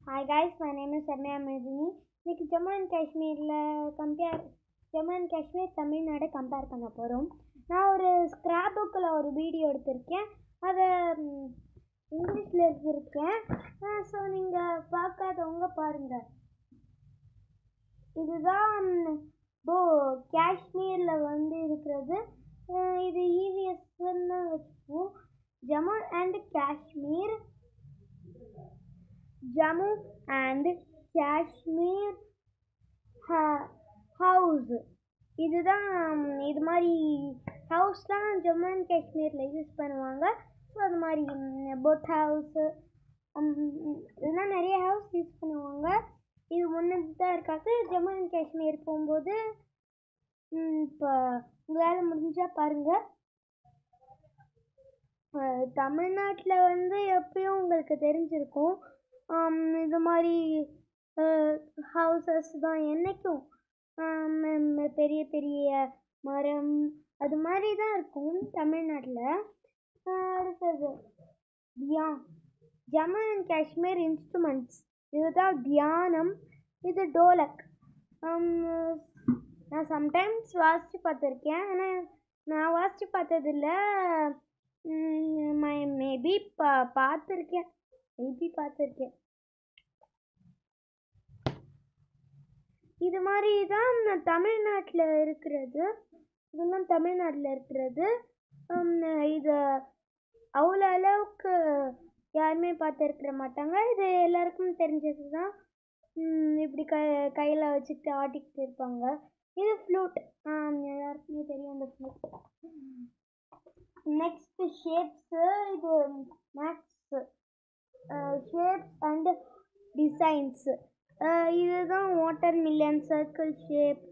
hi guys my name is Ramya Medhini இன்னைக்கு Jammu and காஷ்மீரில் compare Jammu and Kashmir Tamil Nadu compare பண்ண போகிறோம் நான் ஒரு ஸ்க்ராப் புக்கில் ஒரு வீடியோ எடுத்திருக்கேன் அதை இங்கிலீஷில் எடுத்திருக்கேன் ஸோ நீங்கள் பார்க்காதவங்க பாருங்கள் இதுதான் போ காஷ்மீரில் வந்து இருக்கிறது அஹ் இது இவிஎஸ்ன்னு வச்சுப்போம் Jammu and Kashmir Jammu and Kashmir house இதுதான் இது மாதிரி ஹவுஸ் தான் ஜம்மு அண்ட் காஷ்மீரில் யூஸ் பண்ணுவாங்க ஸோ அது மாதிரி பொட் ஹவுஸு இதெல்லாம் நிறைய ஹவுஸ் யூஸ் பண்ணுவாங்க இது ஒன்று தான் இருக்காது ஜம்மு அண்ட் காஷ்மீர் போகும்போது இப்போ உங்களால் முடிஞ்சால் பாருங்கள் தமிழ்நாட்டில் வந்து எப்பயும் உங்களுக்கு தெரிஞ்சிருக்கும் ஆம், இது மாதிரி ஹவுசஸ் தான் என்றைக்கும் ஆம், ம், பெரிய பெரிய மரம் அது மாதிரி தான் இருக்கும் தமிழ்நாட்டில் அடுத்தது தியா ஜம்மு அண்ட் காஷ்மீர் இன்ஸ்ட்ருமெண்ட்ஸ் இதுதான் தியானம் இது டோலக் ஆம், நான் சம்டைம்ஸ் வாசித்து பார்த்துருக்கேன் ஆனால் நான் வாசித்து பார்த்ததில்ல மேபி பா பார்த்துருக்கேன் மேபி பார்த்துருக்கேன் இது மாதிரி தான் தமிழ்நாட்டில் இருக்கிறது இதெல்லாம் தமிழ்நாட்டில் இருக்கிறது ஹம், இது அவ்வளோ அளவுக்கு யாருமே பார்த்துருக்க மாட்டாங்க இது எல்லாருக்கும் தெரிஞ்சது தான் இப்படி க கையில் வச்சுக்கிட்டு ஆட்டிக்கிட்டு இருப்பாங்க இது ஃப்ளூட் எல்லாருக்குமே தெரியும் அந்த ஃப்ளூட் நெக்ஸ்ட் ஷேப்ஸு இது மேக்ஸு ஷேப்ஸ் அண்ட் டிசைன்ஸு இதுதான் watermelon circle shape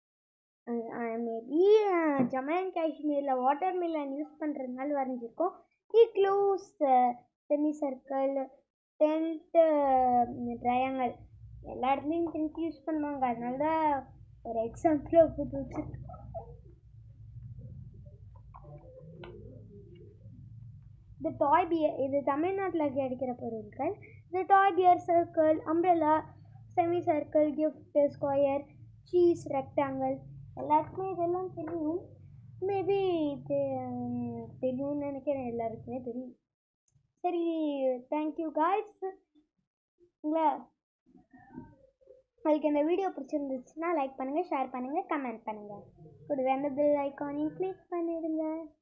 maybe Jammu and காஷ்மீரில் வாட்டர் மில்லன் யூஸ் பண்ணுறதுனால வரைஞ்சிருக்கோம் igloos semi circle tent triangle எல்லா இடத்துலையும் டென்ட் யூஸ் பண்ணுவாங்க அதனால தான் ஒரு எக்ஸாம்பிளாக போட்டு வச்சுருக்கேன் இது டாய் பியர் இது தமிழ்நாட்டில் கிடைக்கிற பொருட்கள் இது toy pear circle umbrella semi circle gift square cheese rectangle எல்லாருக்குமே இதெல்லாம் தெரியும் மேபி தெரியும்னு நினைக்கிறேன் எல்லாருக்குமே தெரியும் சரி தேங்க்யூ காய்ஸ் உங்களை உங்களுக்கு இந்த வீடியோ பிடிச்சிருந்துச்சுன்னா லைக் பண்ணுங்கள் ஷேர் பண்ணுங்கள் கமெண்ட் பண்ணுங்கள் கூடவே அந்த பெல் ஐக்கானையும் கிளிக் பண்ணிடுங்க